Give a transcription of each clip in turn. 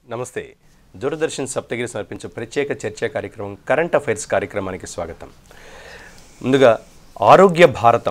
నమస్తే దూరదర్శన్ సప్తగిరి సమర్పించే ప్రత్యేక చర్చా కార్యక్రమం కరెంట్ అఫైర్స్ కార్యక్రమానికి స్వాగతం ముందుగా ఆరోగ్య భారతం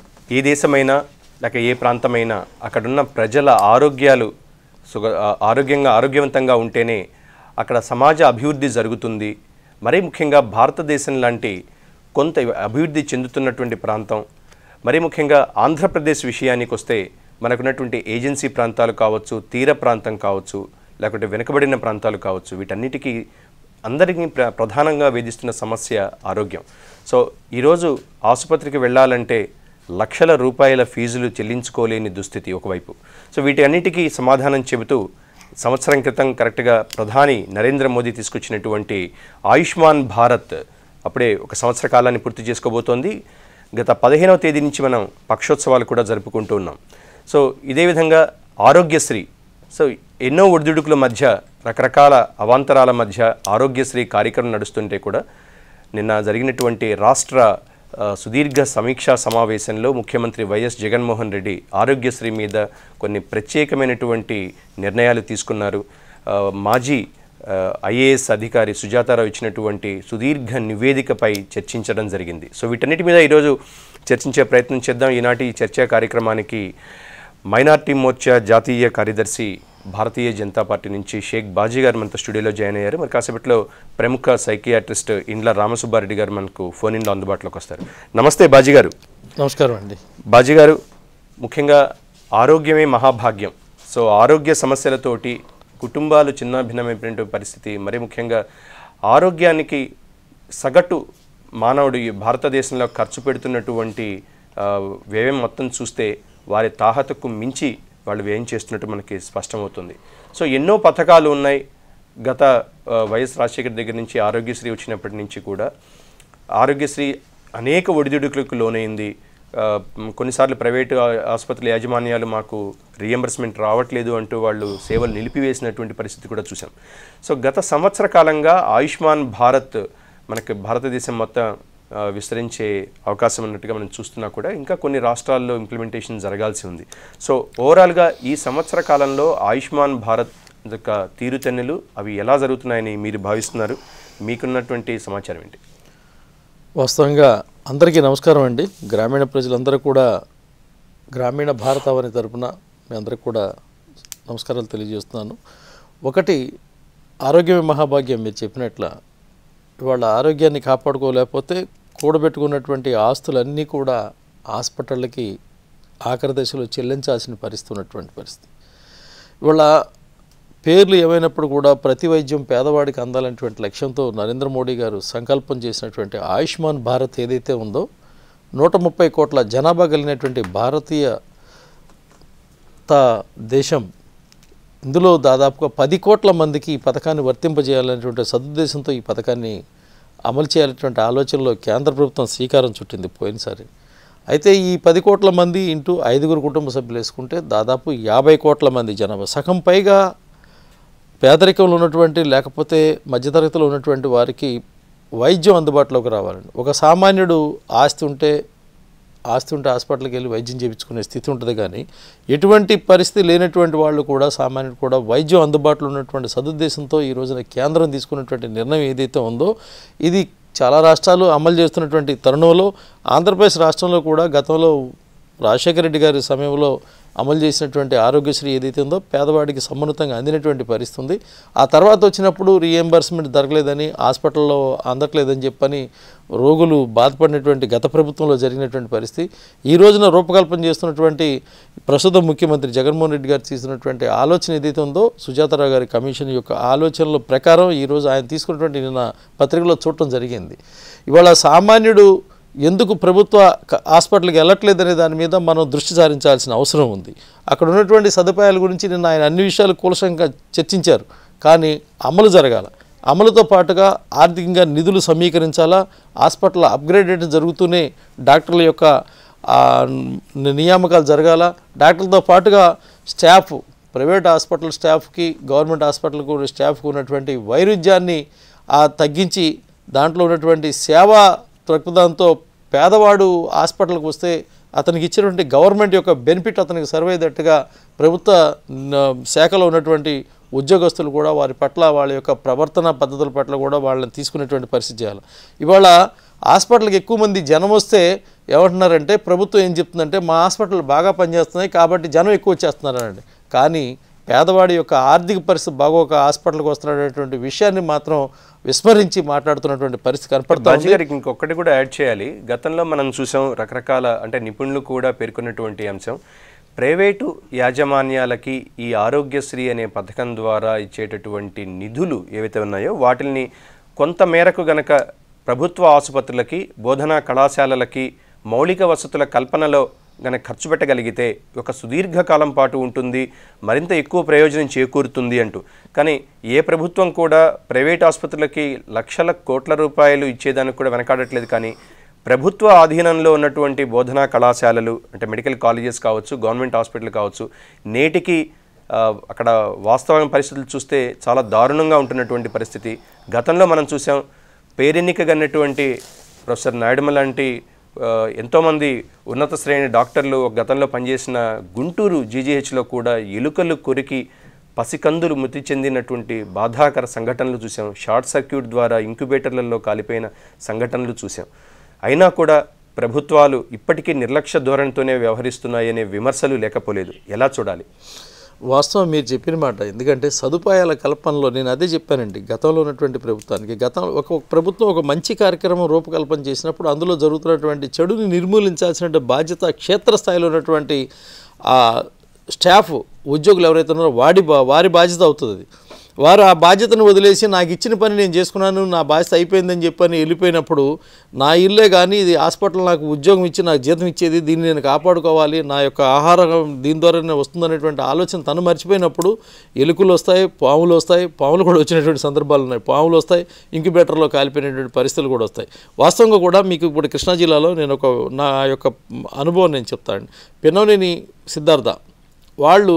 ఏ దేశమైనా లేక ఏ ప్రాంతమైనా అక్కడున్న ప్రజల ఆరోగ్యాలు సుగ ఆ- ఆరోగ్యంగా ఆరోగ్యవంతంగా ఉంటేనే అక్కడ సమాజ అభివృద్ధి జరుగుతుంది మరీ ముఖ్యంగా భారతదేశం లాంటి కొంత అభివృద్ధి చెందుతున్నటువంటి ప్రాంతం మరీ ముఖ్యంగా ఆంధ్రప్రదేశ్ విషయానికి వస్తే మనకున్నటువంటి ఏజెన్సీ ప్రాంతాలు కావచ్చు తీర ప్రాంతం కావచ్చు లేకుంటే వెనుకబడిన ప్రాంతాలు కావచ్చు వీటన్నిటికీ అందరికీ ప్ర ప్రధానంగా వేధిస్తున్న సమస్య ఆరోగ్యం సో ఈరోజు ఆసుపత్రికి వెళ్ళాలంటే లక్షల రూపాయల ఫీజులు చెల్లించుకోలేని దుస్థితి ఒకవైపు సో వీటి అన్నిటికీ సమాధానం చెబుతూ సంవత్సరం క్రితం కరెక్ట్గా ప్రధాని నరేంద్ర మోదీ తీసుకొచ్చినటువంటి ఆయుష్మాన్ భారత్ అప్పుడే ఒక సంవత్సర కాలాన్ని పూర్తి చేసుకోబోతోంది గత పదిహేనవ తేదీ నుంచి మనం పక్షోత్సవాలు కూడా జరుపుకుంటూ ఉన్నాం సో ఇదే విధంగా ఆరోగ్యశ్రీ సో ఎన్నో ఒడిదుడుకుల మధ్య రకరకాల అవాంతరాల మధ్య ఆరోగ్యశ్రీ కార్యక్రమం నడుస్తుంటే కూడా నిన్న జరిగినటువంటి రాష్ట్ర ఆ, సుదీర్ఘ సమీక్షా సమావేశంలో ముఖ్యమంత్రి వైఎస్ జగన్మోహన్ రెడ్డి ఆరోగ్యశ్రీ మీద కొన్ని ప్రత్యేకమైనటువంటి నిర్ణయాలు తీసుకున్నారు ఆ, మాజీ ఐఏఎస్ అధికారి సుజాతారావు ఇచ్చినటువంటి సుదీర్ఘ నివేదికపై చర్చించడం జరిగింది సో వీటన్నిటి మీద ఈరోజు చర్చించే ప్రయత్నం చేద్దాం ఈనాటి ఈ చర్చా కార్యక్రమానికి మైనార్టీ మోర్చా జాతీయ కార్యదర్శి భారతీయ జనతా పార్టీ నుంచి షేక్ బాజీ గారు మనతో స్టూడియోలో జాయిన్ అయ్యారు మరి కాసేపట్లో ప్రముఖ సైకియాట్రిస్ట్ ఇండ్ల రామసుబ్బారెడ్డి గారు మనకు ఫోన్ ఇన్లో అందుబాటులోకి వస్తారు నమస్తే బాజీ గారు నమస్కారం అండి బాజీ గారు ముఖ్యంగా ఆరోగ్యమే మహాభాగ్యం సో ఆరోగ్య సమస్యలతోటి కుటుంబాలు చిన్నాభిన్నమైనటువంటి పరిస్థితి మరి ముఖ్యంగా ఆరోగ్యానికి సగటు మానవుడు ఈ భారతదేశంలో ఖర్చు పెడుతున్నటువంటి ఆ, వ్యయం మొత్తం చూస్తే వారి తాహతకు మించి వాళ్ళు వ్యయం చేస్తున్నట్టు మనకి స్పష్టమవుతుంది సో ఎన్నో పథకాలు ఉన్నాయి గత ఆ, వైఎస్ రాజశేఖర్ దగ్గర నుంచి ఆరోగ్యశ్రీ వచ్చినప్పటి నుంచి కూడా ఆరోగ్యశ్రీ అనేక ఒడిదుడుకులకు లోనైంది ఆ, మ్, కొన్నిసార్లు ప్రైవేటు ఆ- ఆసుపత్రుల యాజమాన్యాలు మాకు రియంబర్స్మెంట్ రావట్లేదు అంటూ వాళ్ళు సేవలు నిలిపివేసినటువంటి పరిస్థితి కూడా చూసాం సో గత సంవత్సర కాలంగా ఆయుష్మాన్ భారత్ మనకి భారతదేశం మొత్తం ఆ, విస్తరించే అవకాశం ఉన్నట్టుగా మనం చూస్తున్నా కూడా ఇంకా కొన్ని రాష్ట్రాల్లో ఇంప్లిమెంటేషన్ జరగాల్సి ఉంది సో ఓవరాల్గా ఈ సంవత్సర కాలంలో ఆయుష్మాన్ భారత్ యొక్క తీరుతెన్నులు అవి ఎలా జరుగుతున్నాయని మీరు భావిస్తున్నారు మీకున్నటువంటి సమాచారం ఏంటి వాస్తవంగా అందరికీ నమస్కారం అండి గ్రామీణ ప్రజలందరూ కూడా గ్రామీణ భారతావని తరపున మీ అందరికి కూడా నమస్కారాలు తెలియజేస్తున్నాను ఒకటి ఆరోగ్యమే మహాభాగ్యం మీరు చెప్పినట్ల ఇవాళ ఆరోగ్యాన్ని కాపాడుకోలేకపోతే కూడబెట్టుకున్నటువంటి ఆస్తులన్నీ కూడా హాస్పిటళ్ళకి ఆఖరి దశలో చెల్లించాల్సిన పరిస్థితి ఉన్నటువంటి పరిస్థితి ఇవాళ పేర్లు ఏమైనప్పుడు కూడా ప్రతి వైద్యం పేదవాడికి అందాలనేటువంటి లక్ష్యంతో నరేంద్ర మోడీ గారు సంకల్పం చేసినటువంటి ఆయుష్మాన్ భారత్ ఏదైతే ఉందో నూట ముప్పై కోట్ల జనాభా కలిగినటువంటి భారతీయ త- దేశం ఇందులో దాదాపుగా పది కోట్ల మందికి ఈ పథకాన్ని వర్తింపజేయాలనేటువంటి సదుద్దేశంతో ఈ పథకాన్ని అమలు చేయాలనేటువంటి ఆలోచనలో కేంద్ర ప్రభుత్వం శ్రీకారం చుట్టింది పోయినసారి అయితే ఈ పది కోట్ల మంది ఇంటూ ఐదుగురు కుటుంబ సభ్యులు వేసుకుంటే దాదాపు యాభై కోట్ల మంది జనాభా సగం పైగా పేదరికంలో ఉన్నటువంటి లేకపోతే మధ్యతరగతిలో ఉన్నటువంటి వారికి వైద్యం అందుబాటులోకి రావాలండి ఒక సామాన్యుడు ఆస్తి ఉంటే ఆస్తి ఉంటే హాస్పిటల్కి వెళ్ళి వైద్యం చేయించుకునే స్థితి ఉంటుంది కానీ ఎటువంటి పరిస్థితి లేనటువంటి వాళ్ళు కూడా సామాన్యుడు కూడా వైద్యం అందుబాటులో ఉన్నటువంటి సదుద్దేశంతో ఈ రోజున కేంద్రం తీసుకున్నటువంటి నిర్ణయం ఏదైతే ఉందో ఇది చాలా రాష్ట్రాలు అమలు చేస్తున్నటువంటి తరుణంలో ఆంధ్రప్రదేశ్ రాష్ట్రంలో కూడా గతంలో రాజశేఖర రెడ్డి గారి సమయంలో అమలు చేసినటువంటి ఆరోగ్యశ్రీ ఏదైతే ఉందో పేదవాడికి సమున్నతంగా అందినటువంటి పరిస్థితి ఉంది ఆ తర్వాత వచ్చినప్పుడు రీఎంబర్స్మెంట్ దొరకలేదని హాస్పిటల్లో అందట్లేదని చెప్పని రోగులు బాధపడినటువంటి గత ప్రభుత్వంలో జరిగినటువంటి పరిస్థితి ఈ రోజున రూపకల్పన చేస్తున్నటువంటి ప్రస్తుత ముఖ్యమంత్రి జగన్మోహన్ రెడ్డి గారు తీసుకున్నటువంటి ఆలోచన ఏదైతే ఉందో సుజాతారావు గారి కమిషన్ యొక్క ఆలోచనల ప్రకారం ఈరోజు ఆయన తీసుకున్నటువంటి నిన్న పత్రికలో చూడటం జరిగింది ఇవాళ సామాన్యుడు ఎందుకు ప్రభుత్వ క- హాస్పిటల్కి వెళ్ళట్లేదనే దాని మీద మనం దృష్టి సారించాల్సిన అవసరం ఉంది అక్కడ ఉన్నటువంటి సదుపాయాల గురించి నిన్న ఆయన అన్ని విషయాలు కూలసంగా చర్చించారు కానీ అమలు జరగాల అమలుతో పాటుగా ఆర్థికంగా నిధులు సమీకరించాలా హాస్పిటల్ అప్గ్రేడేట్ జరుగుతూనే డాక్టర్ల యొక్క ఆ, ని- నియామకాలు జరగాల డాక్టర్లతో పాటుగా స్టాఫ్ ప్రైవేట్ హాస్పిటల్ స్టాఫ్కి గవర్నమెంట్ హాస్పిటల్కు ఉన్న స్టాఫ్కి ఉన్నటువంటి వైరుధ్యాన్ని ఆ తగ్గించి దాంట్లో ఉన్నటువంటి సేవా దృక్పథంతో పేదవాడు హాస్పిటల్కి వస్తే అతనికి ఇచ్చినటువంటి గవర్నమెంట్ యొక్క బెనిఫిట్ అతనికి సర్వ్ అయ్యేటట్టుగా ప్రభుత్వ న- శాఖలో ఉన్నటువంటి ఉద్యోగస్తులు కూడా వారి పట్ల వాళ్ళ యొక్క ప్రవర్తన పద్ధతుల పట్ల కూడా వాళ్ళని తీసుకునేటువంటి పరిస్థితి చేయాలి ఇవాళ హాస్పిటల్కి ఎక్కువ మంది జనం వస్తే ఏమంటున్నారంటే ప్రభుత్వం ఏం చెప్తుందంటే మా హాస్పిటల్ బాగా పనిచేస్తున్నాయి కాబట్టి జనం ఎక్కువ వచ్చేస్తున్నారండి కానీ పేదవాడి యొక్క ఆర్థిక పరిస్థితి బాగోక హాస్పిటల్కి వస్తున్నటువంటి విషయాన్ని మాత్రం విస్మరించి మాట్లాడుతున్నటువంటి పరిస్థితి కనపడుతుంది బాజీ గారికి ఇంకొకటి కూడా యాడ్ చేయాలి గతంలో మనం చూసాం రకరకాల అంటే నిపుణులు కూడా పేర్కొన్నటువంటి అంశం ప్రైవేటు యాజమాన్యాలకి ఈ ఆరోగ్యశ్రీ అనే పథకం ద్వారా ఇచ్చేటటువంటి నిధులు ఏవైతే ఉన్నాయో వాటిని కొంత మేరకు గనక ప్రభుత్వ ఆసుపత్రులకి బోధనా కళాశాలలకి మౌలిక వసతుల కల్పనలో గనక ఖర్చు పెట్టగలిగితే ఒక సుదీర్ఘకాలం పాటు ఉంటుంది మరింత ఎక్కువ ప్రయోజనం చేకూరుతుంది అంటూ కానీ ఏ ప్రభుత్వం కూడా ప్రైవేట్ ఆసుపత్రులకి లక్షల కోట్ల రూపాయలు ఇచ్చేదానికి కూడా వెనకాడట్లేదు కానీ ప్రభుత్వ ఆధీనంలో ఉన్నటువంటి బోధనా కళాశాలలు అంటే మెడికల్ కాలేజెస్ కావచ్చు గవర్నమెంట్ హాస్పిటల్ కావచ్చు నేటికి ఆ, అక్కడ వాస్తవ పరిస్థితులు చూస్తే చాలా దారుణంగా ఉంటున్నటువంటి పరిస్థితి గతంలో మనం చూసాం పేరెన్నికగన్నటువంటి ప్రొఫెసర్ నాయుడుమ లాంటి ఆ, ఎంతోమంది ఉన్నత శ్రేణి డాక్టర్లు ఒక గతంలో పనిచేసిన గుంటూరు జీజీహెచ్లో కూడా ఎలుకలు కొరికి పసికందులు మృతి చెందినటువంటి బాధాకర సంఘటనలు చూసాం షార్ట్ సర్క్యూట్ ద్వారా ఇంక్యుబేటర్లలో కాలిపోయిన సంఘటనలు చూసాం అయినా కూడా ప్రభుత్వాలు ఇప్పటికీ నిర్లక్ష్య ధోరణితోనే వ్యవహరిస్తున్నాయనే విమర్శలు లేకపోలేదు ఎలా చూడాలి వాస్తవం మీరు చెప్పిన మాట ఎందుకంటే సదుపాయాల కల్పనలో నేను అదే చెప్పానండి గతంలో ఉన్నటువంటి ప్రభుత్వానికి గతం ఒక ఒక ప్రభుత్వం ఒక మంచి కార్యక్రమం రూపకల్పన చేసినప్పుడు అందులో జరుగుతున్నటువంటి చెడుని నిర్మూలించాల్సిన బాధ్యత క్షేత్రస్థాయిలో ఉన్నటువంటి ఆ స్టాఫ్ ఉద్యోగులు ఎవరైతే ఉన్నారో వాడి బా వారి బాధ్యత అవుతుంది అది. వారు ఆ బాధ్యతను వదిలేసి నాకు ఇచ్చిన పని నేను చేసుకున్నాను నా బాధ్యత అయిపోయిందని చెప్పని వెళ్ళిపోయినప్పుడు నా ఇల్లే కానీ ఇది హాస్పిటల్ నాకు ఉద్యోగం ఇచ్చి నాకు జీతం ఇచ్చేది దీన్ని నేను కాపాడుకోవాలి నా యొక్క ఆహారం దీని ద్వారానే వస్తుందనేటువంటి ఆలోచన తను మర్చిపోయినప్పుడు ఎలుకలు వస్తాయి పాములు వస్తాయి పాములు కూడా వచ్చినటువంటి సందర్భాలు ఉన్నాయి పాములు వస్తాయి ఇంక్యుబేటర్లో కాలిపోయినటువంటి పరిస్థితులు కూడా వస్తాయి వాస్తవంగా కూడా మీకు ఇప్పుడు కృష్ణా జిల్లాలో నేను ఒక నా యొక్క అనుభవం నేను చెప్తాను పిన్నవనేని సిద్ధార్థ వాళ్ళు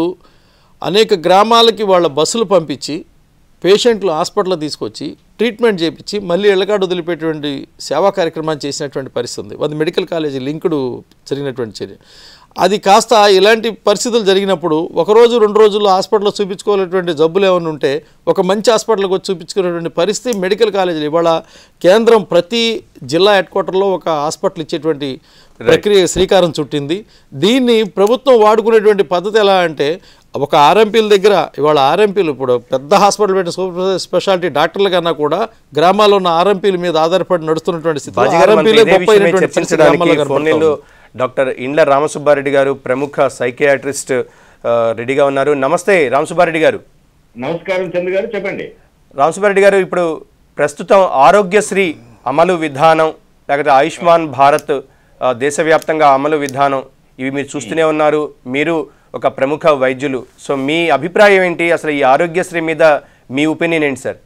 అనేక గ్రామాలకి వాళ్ళ బస్సులు పంపించి పేషెంట్లు హాస్పిటల్ తీసుకొచ్చి ట్రీట్మెంట్ చేయించి మళ్ళీ ఇళ్ళకాడ వదిలిపెట్టేటువంటి సేవా కార్యక్రమాన్ని చేసినటువంటి పరిస్థితి ఉంది అది మెడికల్ కాలేజీ లింకుడు జరిగినటువంటి చర్య అది కాస్త ఇలాంటి పరిస్థితులు జరిగినప్పుడు ఒక రోజు రెండు రోజుల్లో హాస్పిటల్లో చూపించుకోవాలనేటువంటి జబ్బులు ఏమైనా ఉంటే ఒక మంచి హాస్పిటల్కి వచ్చి చూపించుకునేటువంటి పరిస్థితి మెడికల్ కాలేజీలు ఇవాళ కేంద్రం ప్రతి జిల్లా హెడ్ క్వార్టర్లో ఒక హాస్పిటల్ ఇచ్చేటువంటి ప్రక్రియ శ్రీకారం చుట్టింది దీన్ని ప్రభుత్వం వాడుకునేటువంటి పద్ధతి ఎలా అంటే ఒక ఆర్ఎంపీల దగ్గర ఇవాళ ఆర్ఎంపీలు ఇప్పుడు పెద్ద హాస్పిటల్ పెట్టిన సూపర్ స్పెషాలిటీ డాక్టర్ల కన్నా కూడా గ్రామాల్లో ఉన్న ఆర్ఎంపీల మీద ఆధారపడి నడుస్తున్నటువంటి స్థితిలో బాజీ గారు మనతో ఆర్ఎంపీలే ఇదే గొప్ప విషయమే అయినటువంటి పరిస్థితి చర్చించడానికి గ్రామాల్లో ఫోన్ కనపడుతోంది. లైన్లో డాక్టర్ ఇండ్ల రామసుబ్బారెడ్డి గారు ప్రముఖ సైకియాట్రిస్ట్ ఆ, రెడీగా ఉన్నారు నమస్తే రామసుబ్బారెడ్డి గారు నమస్కారం చంద్ర గారు చెప్పండి రామసుబ్బారెడ్డి గారు ఇప్పుడు ప్రస్తుతం ఆరోగ్యశ్రీ అమలు విధానం లేకపోతే ఆయుష్మాన్ భారత్ ఆ, దేశవ్యాప్తంగా అమలు విధానం ఇవి మీరు చూస్తూనే ఉన్నారు మీరు ఒక ప్రముఖ వైద్యులు సో మీ అభిప్రాయం ఏంటి అసలు ఈ ఆరోగ్యశ్రీ మీద మీ ఒపీనియన్ ఏంటి సార్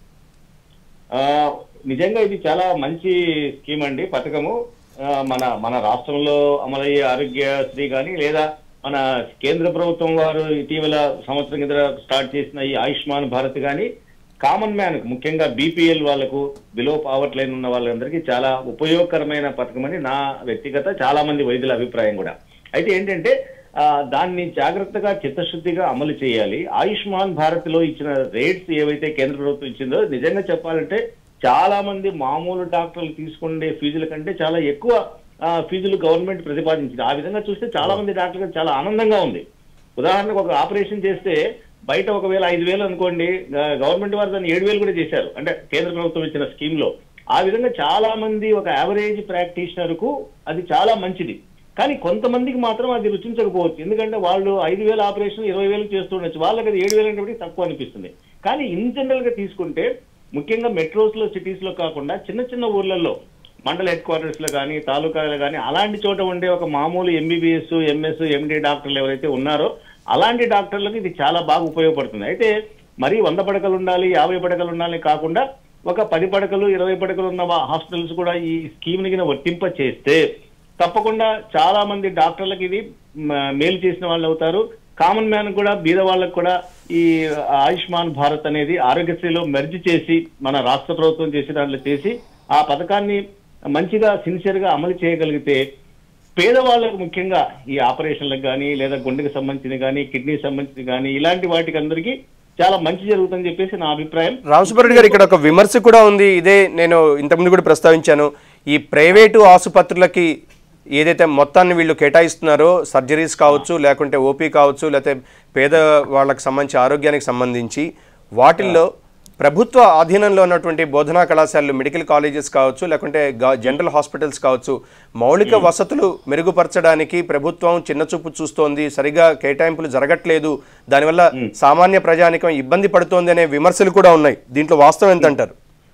ఆ, నిజంగా ఇది చాలా మంచి స్కీమ్ అండి పథకము ఆ, మన మన రాష్ట్రంలో అమలయ్యే ఆరోగ్యశ్రీ కానీ లేదా మన కేంద్ర ప్రభుత్వం వారు ఇటీవల సంవత్సరం కింద స్టార్ట్ చేసిన ఈ ఆయుష్మాన్ భారత్ కానీ కామన్ మ్యాన్ ముఖ్యంగా బీపీఎల్ వాళ్లకు బిలో పావర్టీ లైన్ ఉన్న వాళ్ళందరికీ చాలా ఉపయోగకరమైన పథకం అని నా వ్యక్తిగత చాలా మంది వైద్యుల అభిప్రాయం కూడా అయితే ఏంటంటే ఆ, దాన్ని జాగ్రత్తగా చిత్తశుద్ధిగా అమలు చేయాలి ఆయుష్మాన్ భారత్ లో ఇచ్చిన రేట్స్ ఏవైతే కేంద్ర ప్రభుత్వం ఇచ్చిందో నిజంగా చెప్పాలంటే చాలా మంది మామూలు డాక్టర్లు తీసుకునే ఫీజుల కంటే చాలా ఎక్కువ ఆ, ఫీజులు గవర్నమెంట్ ప్రతిపాదించింది ఆ విధంగా చూస్తే చాలా మంది డాక్టర్లకు చాలా ఆనందంగా ఉంది ఉదాహరణకు ఒక ఆపరేషన్ చేస్తే బయట ఒకవేళ ఐదు వేలు అనుకోండి గ- గవర్నమెంట్ వారు దాన్ని ఏడు వేలు కూడా చేశారు అంటే కేంద్ర ప్రభుత్వం ఇచ్చిన స్కీమ్ లో ఆ విధంగా చాలా మంది ఒక యావరేజ్ ప్రాక్టీషనర్ కు అది చాలా మంచిది కానీ కొంతమందికి మాత్రం అది రుచించకపోవచ్చు ఎందుకంటే వాళ్ళు ఐదు వేల ఆపరేషన్ ఇరవై వేలు చేస్తుండొచ్చు వాళ్ళకి అది ఏడు వేలు అంటే తక్కువ అనిపిస్తుంది కానీ ఇన్ జనరల్ గా తీసుకుంటే ముఖ్యంగా మెట్రోస్ లో సిటీస్ లో కాకుండా చిన్న చిన్న ఊర్లలో మండల హెడ్ క్వార్టర్స్ లో కానీ తాలూకాలో కానీ అలాంటి చోట ఉండే ఒక మామూలు ఎంబీబీఎస్ ఎంఎస్ ఎండి డాక్టర్లు ఎవరైతే ఉన్నారో అలాంటి డాక్టర్లకు ఇది చాలా బాగా ఉపయోగపడుతుంది అయితే మరీ వంద పడకలు ఉండాలి యాభై పడకలు ఉండాలి కాకుండా ఒక పది పడకలు ఇరవై పడకలు ఉన్న హాస్పిటల్స్ కూడా ఈ స్కీమ్ ని కింద వర్తింప చేస్తే తప్పకుండా చాలా మంది డాక్టర్లకు ఇది మ- మేలు చేసిన వాళ్ళు అవుతారు కామన్ మ్యాన్ కూడా బీద వాళ్ళకు కూడా ఈ ఆయుష్మాన్ భారత్ అనేది ఆరోగ్యశ్రీలో మెర్జ్ చేసి మన రాష్ట్ర ప్రభుత్వం చేసే దాంట్లో చేసి ఆ పథకాన్ని మంచిగా సిన్సియర్ గా అమలు చేయగలిగితే పేదవాళ్ళకు ముఖ్యంగా ఈ ఆపరేషన్లకు కానీ లేదా గుండెకి సంబంధించిన కానీ కిడ్నీ సంబంధించిన కానీ ఇలాంటి వాటికి అందరికీ చాలా మంచి జరుగుతుందని చెప్పేసి నా అభిప్రాయం రామసుబ్బారెడ్డి గారు ఇక్కడ ఒక విమర్శ కూడా ఉంది ఇదే నేను ఇంతకుముందు కూడా ప్రస్తావించాను ఈ ప్రైవేటు ఆసుపత్రులకి ఏదైతే మొత్తాన్ని వీళ్ళు కేటాయిస్తున్నారో సర్జరీస్ కావచ్చు లేకుంటే ఓపీ కావచ్చు లేకపోతే పేద వాళ్ళకి సంబంధించి ఆరోగ్యానికి సంబంధించి వాటిల్లో ప్రభుత్వ ఆధీనంలో ఉన్నటువంటి బోధనా కళాశాలలు మెడికల్ కాలేజెస్ కావచ్చు లేకుంటే గా- జనరల్ హాస్పిటల్స్ కావచ్చు మౌలిక వసతులు మెరుగుపరచడానికి ప్రభుత్వం చిన్నచూపు చూస్తోంది సరిగా కేటాయింపులు జరగట్లేదు దానివల్ల సామాన్య ప్రజానికం ఇబ్బంది పడుతోంది అనే విమర్శలు కూడా ఉన్నాయి దీంట్లో వాస్తవం ఎంత అంటారు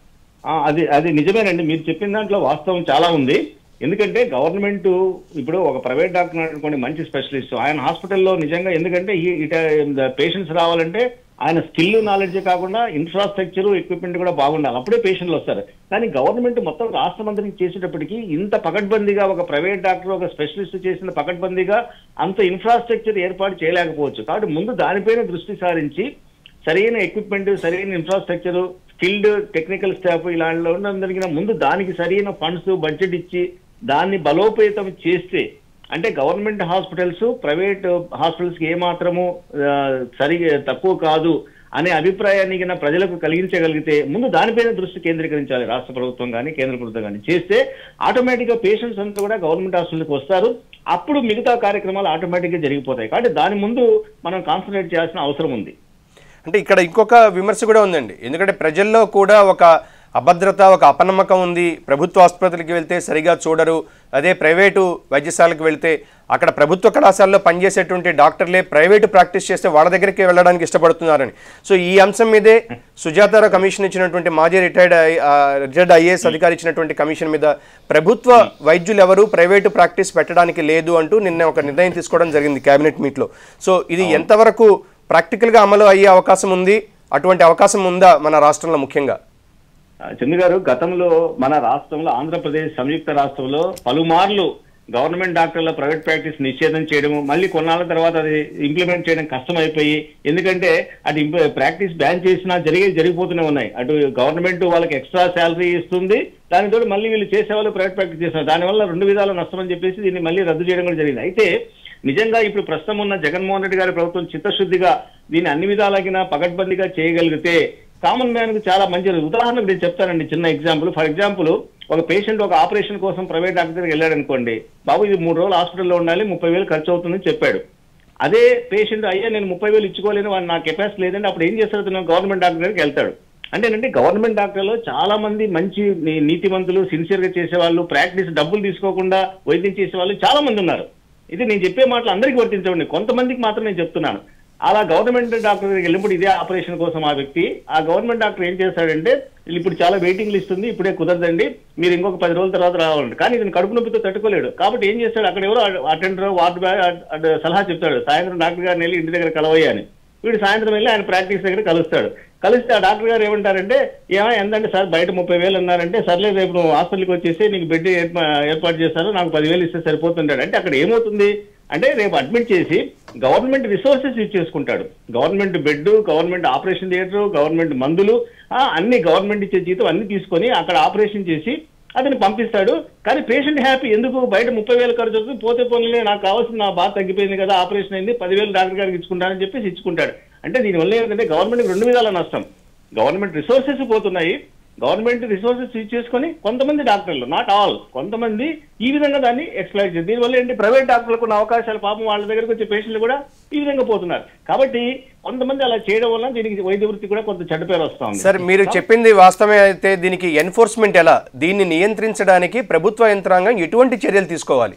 ఆ, అది అది నిజమేనండి మీరు చెప్పిన దాంట్లో వాస్తవం చాలా ఉంది ఎందుకంటే గవర్నమెంట్ ఇప్పుడు ఒక ప్రైవేట్ డాక్టర్ అనుకోండి మంచి స్పెషలిస్ట్ ఆయన హాస్పిటల్లో నిజంగా ఎందుకంటే ఈ ఇట పేషెంట్స్ రావాలంటే ఆయన స్కిల్ నాలెడ్జ్ కాకుండా ఇన్ఫ్రాస్ట్రక్చర్ ఎక్విప్మెంట్ కూడా బాగుండాలి అప్పుడే పేషెంట్లు వస్తారు కానీ గవర్నమెంట్ మొత్తం రాష్ట్రం అంతరికి చేసేటప్పటికి ఇంత పకడ్బందీగా ఒక ప్రైవేట్ డాక్టర్ ఒక స్పెషలిస్ట్ చేసిన పకడ్బందీగా అంత ఇన్ఫ్రాస్ట్రక్చర్ ఏర్పాటు చేయలేకపోవచ్చు కాబట్టి ముందు దానిపైన దృష్టి సారించి సరైన ఎక్విప్మెంట్ సరైన ఇన్ఫ్రాస్ట్రక్చర్ స్కిల్డ్ టెక్నికల్ స్టాఫ్ ఇలాంటిలో ఉన్నందరికీ ముందు దానికి సరైన ఫండ్స్ బడ్జెట్ ఇచ్చి దాన్ని బలోపేతం చేస్తే అంటే గవర్నమెంట్ హాస్పిటల్స్ ప్రైవేట్ హాస్పిటల్స్ కి ఏమాత్రము ఆ, సరి తక్కువ కాదు అనే అభిప్రాయాన్ని గిన ప్రజలకు కలిగించగలిగితే ముందు దానిపైన దృష్టి కేంద్రీకరించాలి రాష్ట్ర ప్రభుత్వం కానీ కేంద్ర ప్రభుత్వం కానీ చేస్తే ఆటోమేటిక్ గా పేషెంట్స్ అంతా కూడా గవర్నమెంట్ హాస్పిటల్కి వస్తారు అప్పుడు మిగతా కార్యక్రమాలు ఆటోమేటిక్ గా జరిగిపోతాయి కాబట్టి దాని ముందు మనం కాన్సన్ట్రేట్ చేయాల్సిన అవసరం ఉంది అంటే ఇక్కడ ఇంకొక విమర్శ కూడా ఉందండి ఎందుకంటే ప్రజల్లో కూడా ఒక అభద్రత ఒక అపనమ్మకం ఉంది ప్రభుత్వ ఆసుపత్రికి వెళ్తే సరిగా చూడరు అదే ప్రైవేటు వైద్యశాలకు వెళ్తే అక్కడ ప్రభుత్వ కళాశాలలో పనిచేసేటువంటి డాక్టర్లే ప్రైవేటు ప్రాక్టీస్ చేస్తే వాళ్ళ దగ్గరికి వెళ్ళడానికి ఇష్టపడుతున్నారని సో ఈ అంశం మీదే సుజాతారావు కమిషన్ ఇచ్చినటువంటి మాజీ రిటైర్డ్ రిటైర్డ్ ఐఏఎస్ అధికారి ఇచ్చినటువంటి కమిషన్ మీద ప్రభుత్వ వైద్యులు ఎవరు ప్రైవేటు ప్రాక్టీస్ పెట్టడానికి లేదు అంటూ నిన్న ఒక నిర్ణయం తీసుకోవడం జరిగింది కేబినెట్ మీట్లో సో ఇది ఎంతవరకు ప్రాక్టికల్గా అమలు అయ్యే అవకాశం ఉంది అటువంటి అవకాశం ఉందా మన రాష్ట్రంలో ముఖ్యంగా ఆ, చందు గారు గతంలో మన రాష్ట్రంలో ఆంధ్రప్రదేశ్ సంయుక్త రాష్ట్రంలో పలుమార్లు గవర్నమెంట్ డాక్టర్ల ప్రైవేట్ ప్రాక్టీస్ నిషేధం చేయడము మళ్ళీ కొన్నాళ్ళ తర్వాత అది ఇంప్లిమెంట్ చేయడం కష్టమైపోయి ఎందుకంటే అది ఇంప- ప్రాక్టీస్ బ్యాన్ చేసినా జరిగే జరిగిపోతూనే ఉన్నాయి అటు గవర్నమెంట్ వాళ్ళకి ఎక్స్ట్రా శాలరీ ఇస్తుంది దానితో మళ్ళీ వీళ్ళు చేసేవాళ్ళు ప్రైవేట్ ప్రాక్టీస్ చేస్తున్నారు దానివల్ల రెండు విధాల నష్టం అని చెప్పేసి దీన్ని మళ్ళీ రద్దు చేయడం కూడా జరిగింది అయితే నిజంగా ఇప్పుడు ప్రస్తుతం ఉన్న జగన్మోహన్ రెడ్డి గారి ప్రభుత్వం చిత్తశుద్ధిగా దీన్ని అన్ని విధాలగిన పకడ్బందీగా చేయగలిగితే కామన్ మ్యాన్ కు చాలా మంచి ఉదాహరణకు నేను చెప్తానండి చిన్న ఎగ్జాంపుల్ ఫర్ ఎగ్జాంపుల్ ఒక పేషెంట్ ఒక ఆపరేషన్ కోసం ప్రైవేట్ డాక్టర్ దగ్గరికి వెళ్ళాడు అనుకోండి బాబు ఇది మూడు రోజులు హాస్పిటల్లో ఉండాలి ముప్పై వేలు ఖర్చు అవుతుందని చెప్పాడు అదే పేషెంట్ అయ్యా నేను ముప్పై వేలు ఇచ్చుకోలేను వాడు నా కెపాసిటీ లేదంటే అప్పుడు ఏం చేస్తాడు అతను గవర్నమెంట్ డాక్టర్ దగ్గరికి వెళ్తాడు అంటే ఏంటంటే గవర్నమెంట్ డాక్టర్లో చాలా మంది మంచి నీ- నీతివంతులు సిన్సియర్ గా చేసేవాళ్ళు ప్రాక్టీస్ డబ్బులు తీసుకోకుండా వైద్యం చేసేవాళ్ళు చాలా మంది ఉన్నారు ఇది నేను చెప్పే మాటలు అందరికీ వర్తించండి కొంతమందికి మాత్రం నేను చెప్తున్నాను అలా గవర్నమెంట్ డాక్టర్ దగ్గరికి వెళ్ళినప్పుడు ఇదే ఆపరేషన్ కోసం ఆ వ్యక్తి ఆ గవర్నమెంట్ డాక్టర్ ఏం చేస్తాడంటే ఇప్పుడు చాలా వెయిటింగ్ లిస్ట్ ఉంది ఇప్పుడే కుదరదండి మీరు ఇంకొక పది రోజుల తర్వాత రావాలండి కానీ ఇతను కడుపు నొప్పితో తట్టుకోలేడు కాబట్టి ఏం చేస్తాడు అక్కడ ఎవరో అటెండర్ వార్డు బాయ్ అడ్- అడ్ సలహా చెప్తాడు సాయంత్రం డాక్టర్ గారిని వెళ్ళి ఇంటి దగ్గర కలవయ్యా అని వీడు సాయంత్రం వెళ్ళి ఆయన ప్రాక్టీస్ దగ్గర కలుస్తాడు కలిస్తే ఆ డాక్టర్ గారు ఏమంటారంటే ఏమో ఎంతంటే సార్ బయట ముప్పై వేలు అన్నారంటే సర్లే రేపు నువ్వు హాస్పిటల్కి వచ్చేసి నీకు బెడ్ ఏర్పా- ఏర్పాటు చేస్తారు నాకు పదివేలు ఇస్తే సరిపోతుంటాడు అంటే అక్కడ ఏమవుతుంది అంటే రేపు అడ్మిట్ చేసి గవర్నమెంట్ రిసోర్సెస్ యూజ్ చేసుకుంటాడు government bed government operation theatre government మందులు ఆ, అన్ని గవర్నమెంట్ ఇచ్చే జీతం అన్ని తీసుకొని అక్కడ ఆపరేషన్ చేసి అతను పంపిస్తాడు కానీ పేషెంట్ హ్యాపీ ఎందుకు బయట ముప్పై వేలు ఖర్చు అవుతుంది పోతే పోనీ నాకు కావాల్సిన నా బాధ తగ్గిపోయింది కదా ఆపరేషన్ అయింది పదివేలు డాక్టర్ గారికి ఇచ్చుకుంటానని చెప్పేసి ఇచ్చుకుంటాడు అంటే దీనివల్ల ఏంటంటే గవర్నమెంట్ రెండు విధాల నష్టం గవర్నమెంట్ రిసోర్సెస్ పోతున్నాయి గవర్నమెంట్ రిసోర్సెస్ యూజ్ చేసుకొని కొంతమంది డాక్టర్లు నాట్ ఆల్ కొంతమంది ఈ విధంగా దాన్ని ఎక్స్ప్లైట్ చేస్తారు దీనివల్ల ఏంటి ప్రైవేట్ డాక్టర్లకు ఉన్న అవకాశాలు పాపం వాళ్ళ దగ్గరకు వచ్చే పేషెంట్లు కూడా ఈ విధంగా పోతున్నారు కాబట్టి కొంతమంది అలా చేయడం వల్ల దీనికి వైద్య వృత్తి కూడా కొంత చెడ్డ పేరు వస్తా ఉంది సార్ మీరు చెప్పింది వాస్తవమే అయితే దీనికి ఎన్ఫోర్స్మెంట్ ఎలా దీన్ని నియంత్రించడానికి ప్రభుత్వ యంత్రాంగం ఎటువంటి చర్యలు తీసుకోవాలి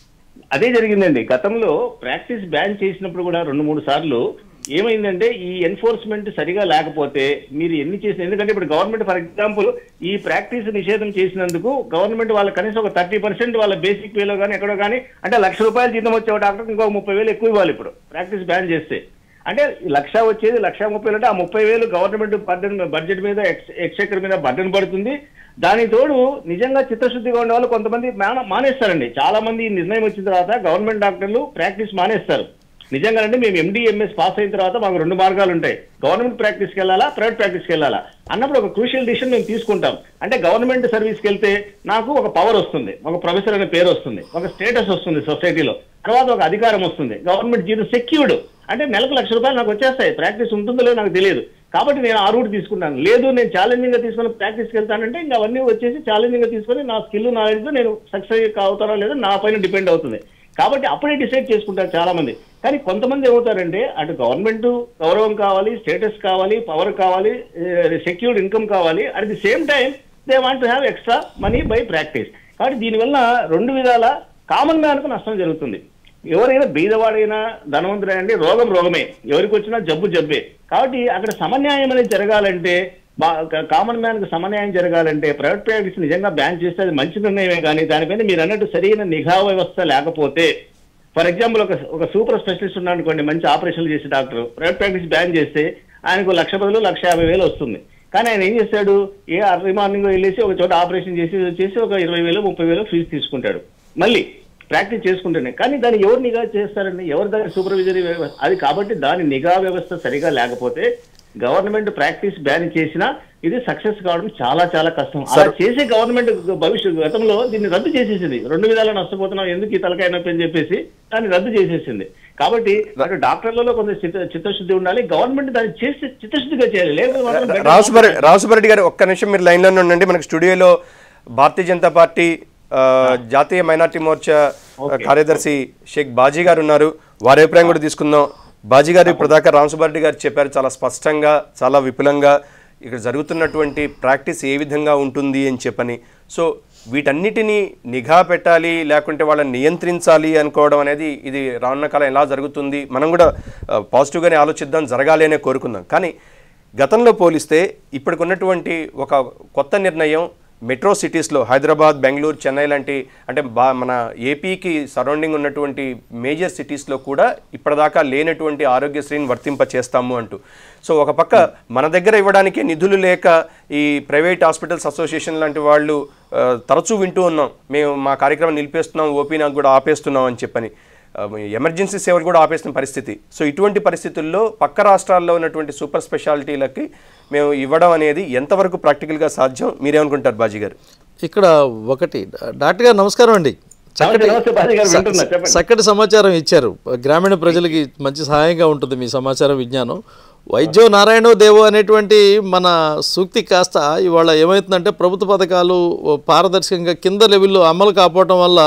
అదే జరిగిందండి గతంలో ప్రాక్టీస్ బ్యాన్ చేసినప్పుడు కూడా రెండు మూడు సార్లు ఏమైందంటే ఈ ఎన్ఫోర్స్మెంట్ సరిగా లేకపోతే మీరు ఎన్ని చేసిన ఎందుకంటే ఇప్పుడు గవర్నమెంట్ ఫర్ ఎగ్జాంపుల్ ఈ ప్రాక్టీస్ నిషేధం చేసినందుకు గవర్నమెంట్ వాళ్ళ కనీసం ఒక థర్టీ పర్సెంట్ వాళ్ళ బేసిక్ పేలో కానీ ఎక్కడో కానీ అంటే లక్ష రూపాయలు జీతం వచ్చే డాక్టర్ ఇంకో ముప్పై వేలు ఎక్కువ ఇవ్వాలి ఇప్పుడు ప్రాక్టీస్ బ్యాన్ చేస్తే అంటే లక్ష వచ్చేది లక్ష ముప్పై వేలు అంటే ఆ ముప్పై వేలు గవర్నమెంట్ బర్డెన్ బడ్జెట్ మీద ఎక్స్ ఎక్స్చెక్కర్ మీద బర్డెన్ పడుతుంది దానికి తోడు నిజంగా చిత్తశుద్ధిగా ఉండే వాళ్ళు కొంతమంది మాన- మానేస్తారండి చాలా మంది ఈ నిర్ణయం వచ్చిన తర్వాత గవర్నమెంట్ డాక్టర్లు ప్రాక్టీస్ మానేస్తారు నిజంగానంటే మేము ఎండిఎంఎస్ పాస్ అయిన తర్వాత మాకు రెండు మార్గాలు ఉంటాయి గవర్నమెంట్ ప్రాక్టీస్కి వెళ్ళాలా ప్రైవేట్ ప్రాక్టీస్కి వెళ్ళాలా అన్నప్పుడు ఒక క్రూషియల్ డిసిషన్ మేము తీసుకుంటాం అంటే గవర్నమెంట్ సర్వీస్కి వెళ్తే నాకు ఒక పవర్ వస్తుంది ఒక ప్రొఫెసర్ అనే పేరు వస్తుంది ఒక స్టేటస్ వస్తుంది సొసైటీలో తర్వాత ఒక అధికారం వస్తుంది గవర్నమెంట్ జీతం సెక్యూర్డ్ అంటే నెలకు లక్ష రూపాయలు నాకు వచ్చేస్తాయి ప్రాక్టీస్ ఉంటుందో లేదో నాకు తెలియదు కాబట్టి నేను ఆ రూట్ తీసుకుంటాను లేదు నేను ఛాలెంజింగ్ గా తీసుకుని ప్రాక్టీస్కి వెళ్తానంటే ఇంకా అవన్నీ వచ్చేసి ఛాలెంజింగ్ గా తీసుకొని నా స్కిల్ నాలెడ్జ్ నేను సక్సెస్ అవుతానో లేదో నా పైన డిపెండ్ అవుతుంది కాబట్టి అప్పుడే డిసైడ్ చేసుకుంటారు చాలా మంది కానీ కొంతమంది ఏమవుతారంటే అటు గవర్నమెంట్ గౌరవం కావాలి స్టేటస్ కావాలి పవర్ కావాలి సెక్యూర్డ్ ఇన్కమ్ కావాలి at the same time they want to have extra money by practice కాబట్టి దీనివల్ల రెండు విధాల కామన్ మ్యాన్కు నష్టం జరుగుతుంది ఎవరైనా బీదవాడైనా ధనవంతుడైనా రోగం రోగమే ఎవరికి వచ్చినా జబ్బు జబ్బే కాబట్టి అక్కడ సమన్యాయం అనేది జరగాలంటే కామన్ మ్యాన్ కు సమన్యాయం జరగాలంటే ప్రైవేట్ ప్రాక్టీస్ నిజంగా బ్యాన్ చేస్తే అది మంచి నిర్ణయమే కానీ దానిపైన మీరు అన్నట్టు సరైన నిఘా వ్యవస్థ లేకపోతే ఫర్ ఎగ్జాంపుల్ ఒక ఒక సూపర్ స్పెషలిస్ట్ ఉన్నాడు అనుకోండి మంచి ఆపరేషన్లు చేసే డాక్టర్ ప్రైవేట్ ప్రాక్టీస్ బ్యాన్ చేస్తే ఆయనకు లక్ష బదులు లక్ష యాభై వేలు వస్తుంది కానీ ఆయన ఏం చేస్తాడు ఏ అర్లీ మార్నింగ్ వెళ్ళేసి ఒక చోట ఆపరేషన్ చేసి చేసి ఒక ఇరవై వేలు ముప్పై వేలు ఫీజు తీసుకుంటాడు మళ్ళీ ప్రాక్టీస్ చేసుకుంటేనే కానీ దాన్ని ఎవరు నిఘా చేస్తారండి ఎవరు దాని సూపర్విజరీ వ్యవస్థ అది కాబట్టి దాని నిఘా వ్యవస్థ సరిగా లేకపోతే గవర్నమెంట్ ప్రాక్టీస్ బ్యాన్ చేసినా ఇది సక్సెస్ కావడం చాలా చాలా కష్టం అలా చేసే గవర్నమెంట్ భవిష్యత్ గతంలో దీన్ని రద్దు చేసేసింది రెండు విధాలా నష్టపోతున్నాం ఎందుకు ఈ తలకాయ నొప్పి అని చెప్పేసి దాన్ని రద్దు చేసేసింది కాబట్టి అటు డాక్టర్లలో కొంత చిత్త చిత్తశుద్ధి ఉండాలి గవర్నమెంట్ దాన్ని చేసి చిత్తశుద్ధిగా చేయాలి లేకపోతే మాత్రం బయట- రాసుబరి రాసుబరెడ్డి గారు ఒక్క నిమిషం మీరు లైన్లోనే ఉండండి మనకు స్టూడియోలో భారతీయ జనతా పార్టీ ఆ, జాతీయ మైనార్టీ మోర్చా కార్యదర్శి షేక్ బాజీ గారు ఉన్నారు వారి అభిప్రాయం కూడా తీసుకుందాం బాజీ గారు ఇప్పటిదాకా రామసుబారెడ్డి గారు చెప్పారు చాలా స్పష్టంగా చాలా విపులంగా ఇక్కడ జరుగుతున్నటువంటి ప్రాక్టీస్ ఏ విధంగా ఉంటుంది అని చెప్పని సో వీటన్నిటినీ నిఘా పెట్టాలి లేకుంటే వాళ్ళని నియంత్రించాలి అనుకోవడం అనేది ఇది రానున్న కాలం ఎలా జరుగుతుంది మనం కూడా ఆ, పాజిటివ్గానే ఆలోచిద్దాం జరగాలి అనే కోరుకుందాం కానీ గతంలో పోలిస్తే ఇప్పటికున్నటువంటి ఒక కొత్త నిర్ణయం మెట్రో సిటీస్లో హైదరాబాద్ బెంగళూరు చెన్నై లాంటి అంటే బా మన ఏపీకి సరౌండింగ్ ఉన్నటువంటి మేజర్ సిటీస్లో కూడా ఇప్పటిదాకా లేనటువంటి ఆరోగ్యశ్రీని వర్తింప చేస్తాము అంటూ సో ఒక పక్క మన దగ్గర ఇవ్వడానికి నిధులు లేక ఈ ప్రైవేట్ హాస్పిటల్స్ అసోసియేషన్ లాంటి వాళ్ళు ఆ, తరచూ వింటూ ఉన్నాం మేము మా కార్యక్రమం నిలిపేస్తున్నాం ఓపీ నాకు కూడా ఆపేస్తున్నాం అని చెప్పని ఆ, ఎమర్జెన్సీ సేవలు కూడా ఆపేసిన పరిస్థితి సో ఇటువంటి పరిస్థితుల్లో పక్క రాష్ట్రాల్లో ఉన్నటువంటి సూపర్ స్పెషాలిటీలకి మేము ఇవ్వడం అనేది ఎంతవరకు ప్రాక్టికల్గా సాధ్యం మీరేమనుకుంటారు బాజీ గారు ఇక్కడ ఒకటి డాక్టర్ గారు నమస్కారం అండి నమస్తే, నమస్తే బాజీ గారు వింటున్నా చెప్పండి చక్కటి సమాచారం ఇచ్చారు గ్రామీణ ప్రజలకి మంచి సహాయంగా ఉంటుంది మీ సమాచారం విజ్ఞానం వైద్యో నారాయణో దేవో అనేటువంటి మన సూక్తి కాస్త ఇవాళ ఏమవుతుందంటే ప్రభుత్వ పథకాలు పారదర్శకంగా కింద లెవెల్లో అమలు కాకపోవటం వల్ల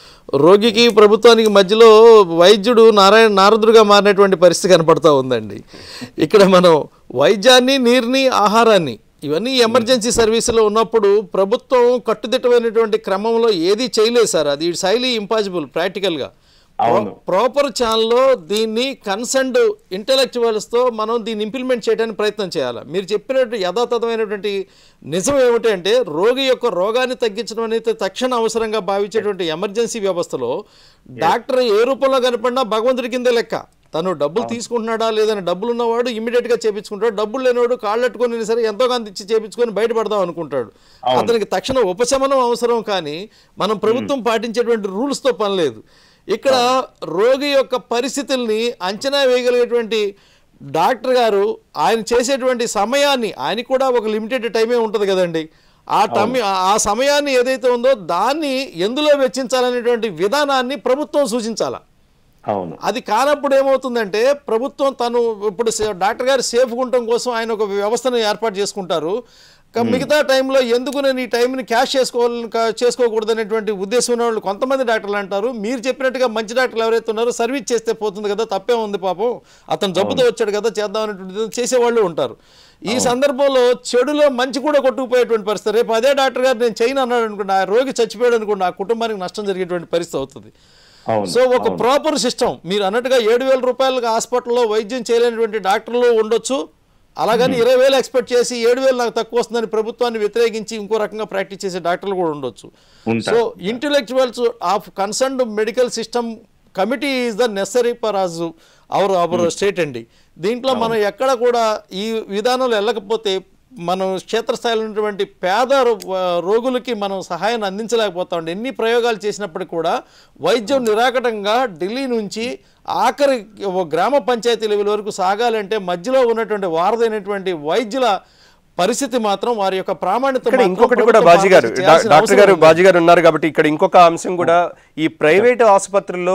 రోగికి ప్రభుత్వానికి మధ్యలో వైద్యుడు నారాయణ నారదుడుగా మారినటువంటి పరిస్థితి కనపడుతూ ఉందండి ఇక్కడ మనం వైద్యాన్ని నీరుని ఆహారాన్ని ఇవన్నీ ఎమర్జెన్సీ సర్వీసులో ఉన్నప్పుడు ప్రభుత్వం కట్టుదిట్టమైనటువంటి క్రమంలో ఏది చేయలేదు సార్ అది ఇట్స్ హైలీ ఇంపాసిబుల్ ప్రాక్టికల్గా అవును. ప్రాపర్ ఛానల్లో దీన్ని కన్సర్న్డ్ ఇంటలెక్చువల్స్తో మనం దీన్ని ఇంప్లిమెంట్ చేయడానికి ప్రయత్నం చేయాలి మీరు చెప్పినట్టు యథాతథమైనటువంటి నిజం ఏమిటంటే రోగి యొక్క రోగాన్ని తగ్గించడం అనేది తక్షణ అవసరంగా భావించేటువంటి ఎమర్జెన్సీ వ్యవస్థలో డాక్టర్ ఏ రూపంలో కనపడినా భగవంతుడి కింద లెక్క తను డబ్బులు తీసుకుంటున్నాడా లేదని డబ్బులు ఉన్నవాడు ఇమీడియట్గా చేపించుకుంటాడు డబ్బులు లేనివాడు కాళ్ళట్టుకొని సరే ఎంతో కొంత ఇచ్చి చేపించుకొని బయటపడదాం అనుకుంటాడు అతనికి తక్షణ ఉపశమనం అవసరం కానీ మనం ప్రభుత్వం పాటించేటువంటి రూల్స్తో పని లేదు ఇక్కడ రోగి యొక్క పరిస్థితుల్ని అంచనా వేయగలిగేటువంటి డాక్టర్ గారు ఆయన చేసేటువంటి సమయాన్ని ఆయన కూడా ఒక లిమిటెడ్ టైమే ఉంటుంది కదండి ఆ టైం ఆ సమయాన్ని ఏదైతే ఉందో దాన్ని ఎందులో వెచ్చించాలనేటువంటి విధానాన్ని ప్రభుత్వం సూచించాలా అవును అది కానప్పుడు ఏమవుతుందంటే ప్రభుత్వం తను ఇప్పుడు సే- డాక్టర్ గారు సేఫ్గా ఉండటం కోసం ఆయన ఒక వ్యవస్థను ఏర్పాటు చేసుకుంటారు క- మిగతా టైంలో ఎందుకు నేను ఈ టైంని క్యాష్ చేసుకోవాలని కా- చేసుకోకూడదు అనేటువంటి ఉద్దేశం ఉన్న వాళ్ళు కొంతమంది డాక్టర్లు అంటారు మీరు చెప్పినట్టుగా మంచి డాక్టర్లు ఎవరైతే ఉన్నారో సర్వీస్ చేస్తే పోతుంది కదా తప్పే ఉంది పాపం అతను జబ్బుతో వచ్చాడు కదా చేద్దాం అనేటువంటి చేసేవాళ్ళు ఉంటారు ఈ సందర్భంలో చెడులో మంచి కూడా కొట్టుకుపోయేటువంటి పరిస్థితి రేపు అదే డాక్టర్ గారు నేను చేయను అన్నాడు అనుకోండి ఆ రోగి చచ్చిపోయాడు అనుకోండి ఆ కుటుంబానికి నష్టం జరిగేటువంటి పరిస్థితి అవుతుంది అవును సో ఒక ప్రాపర్ సిస్టమ్ మీరు అన్నట్టుగా ఏడు వేల రూపాయలకు హాస్పిటల్లో వైద్యం చేయలేనటువంటి డాక్టర్లు ఉండొచ్చు అలాగని ఇరవై వేలు ఎక్స్పెక్ట్ చేసి ఏడు వేలు నాకు తక్కువ వస్తుందని ప్రభుత్వాన్ని వ్యతిరేకించి ఇంకో రకంగా ప్రాక్టీస్ చేసే డాక్టర్లు కూడా ఉండొచ్చు ఉంటారు. So intellectuals of concerned medical system committee is the necessary for us our our state అండి దీంట్లో మనం ఎక్కడ కూడా ఈ విధానంలో వెళ్ళకపోతే మనం క్షేత్రస్థాయిలో ఉన్నటువంటి పేద రో- రోగులకి మనం సహాయాన్ని అందించలేకపోతాం ఎన్ని ప్రయోగాలు చేసినప్పటికీ కూడా వైద్యం నిరాకటంగా ఢిల్లీ నుంచి ఆఖరి ఓ గ్రామ పంచాయతీ లెవెల్ వరకు సాగాలంటే మధ్యలో ఉన్నటువంటి వారదైనటువంటి వైద్యుల పరిస్థితి మాత్రం వారి యొక్క ప్రామాణిక ఇక్కడ ఇంకొకటి కూడా బాజీ గారు డా- డాక్టర్ గారు బాజీ గారు ఉన్నారు కాబట్టి ఇక్కడ ఇంకొక అంశం కూడా ఈ ప్రైవేట్ ఆసుపత్రుల్లో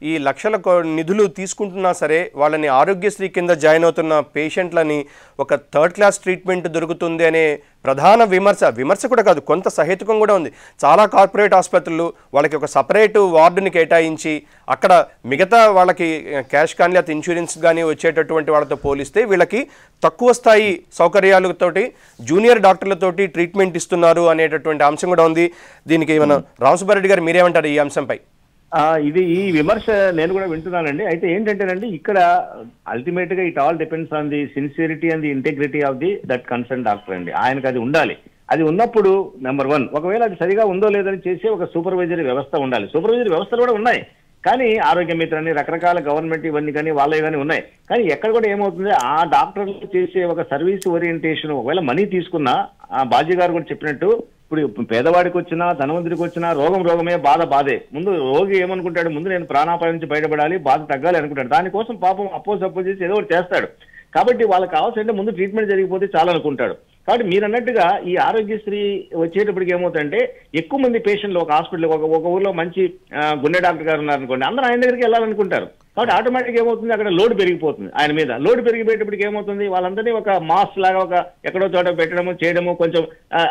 ఈ లక్షల కో- నిధులు తీసుకుంటున్నా సరే వాళ్ళని ఆరోగ్యశ్రీ కింద జాయిన్ అవుతున్న పేషెంట్లని ఒక థర్డ్ క్లాస్ ట్రీట్మెంట్ దొరుకుతుంది అనే ప్రధాన విమర్శ విమర్శ కూడా కాదు కొంత సహేతుకం కూడా ఉంది చాలా కార్పొరేట్ ఆసుపత్రులు వాళ్ళకి ఒక సపరేట్ వార్డుని కేటాయించి అక్కడ మిగతా వాళ్ళకి క్యాష్ కానీ లేకపోతే ఇన్సూరెన్స్ కానీ వచ్చేటటువంటి వాళ్ళతో పోలిస్తే వీళ్ళకి తక్కువ స్థాయి సౌకర్యాలతోటి జూనియర్ డాక్టర్లతోటి ట్రీట్మెంట్ ఇస్తున్నారు అనేటటువంటి అంశం కూడా ఉంది దీనికి మన రామసుబ్బారెడ్డి గారు మీరేమంటారు ఈ అంశంపై ఆ, ఇది ఈ విమర్శ నేను కూడా వింటున్నానండి అయితే ఏంటంటేనండి ఇక్కడ అల్టిమేట్ గా it all depends on the sincerity and the integrity of the that concern doctor అండి ఆయనకు అది ఉండాలి అది ఉన్నప్పుడు నెంబర్ వన్ ఒకవేళ అది సరిగా ఉందో లేదని చేసే ఒక సూపర్వైజరీ వ్యవస్థ ఉండాలి సూపర్వైజరీ వ్యవస్థలు కూడా ఉన్నాయి కానీ ఆరోగ్య మిత్రని రకరకాల గవర్నమెంట్ ఇవన్నీ కానీ వాళ్ళవి కానీ ఉన్నాయి కానీ ఎక్కడ కూడా ఏమవుతుంది ఆ డాక్టర్లు చేసే ఒక సర్వీస్ ఓరియంటేషన్ ఒకవేళ మనీ తీసుకున్నా ఆ బాజీ గారు కూడా చెప్పినట్టు ఇప్పుడు పేదవాడికి వచ్చినా ధనవంతుడికి వచ్చినా రోగం రోగమే బాధ బాధే ముందు రోగి ఏమనుకుంటాడు ముందు నేను ప్రాణాపాయం నుంచి బయటపడాలి బాధ తగ్గాలి అనుకుంటాడు దానికోసం పాపం అపోజ్ అపోజ్ చేసి ఏదో ఒకటి చేస్తాడు కాబట్టి వాళ్ళకి కావాల్సింటే ముందు ట్రీట్మెంట్ జరిగిపోతే చాలు అనుకుంటాడు కాబట్టి మీరు అన్నట్టుగా ఈ ఆరోగ్యశ్రీ వచ్చేటప్పటికి ఏమవుతుందంటే ఎక్కువ మంది పేషెంట్లు ఒక హాస్పిటల్ ఒక ఒక ఊర్లో మంచి ఆ, గుండె డాక్టర్ గారు ఉన్నారనుకోండి అందరూ ఆయన దగ్గరికి వెళ్ళాలనుకుంటారు కాబట్టి ఆటోమేటిక్ ఏమవుతుంది అక్కడ లోడ్ పెరిగిపోతుంది ఆయన మీద లోడ్ పెరిగిపోయేటప్పటికి ఏమవుతుంది వాళ్ళందరినీ ఒక మాస్ లాగా ఒక ఎక్కడో చోట పెట్టడము చేయడము కొంచెం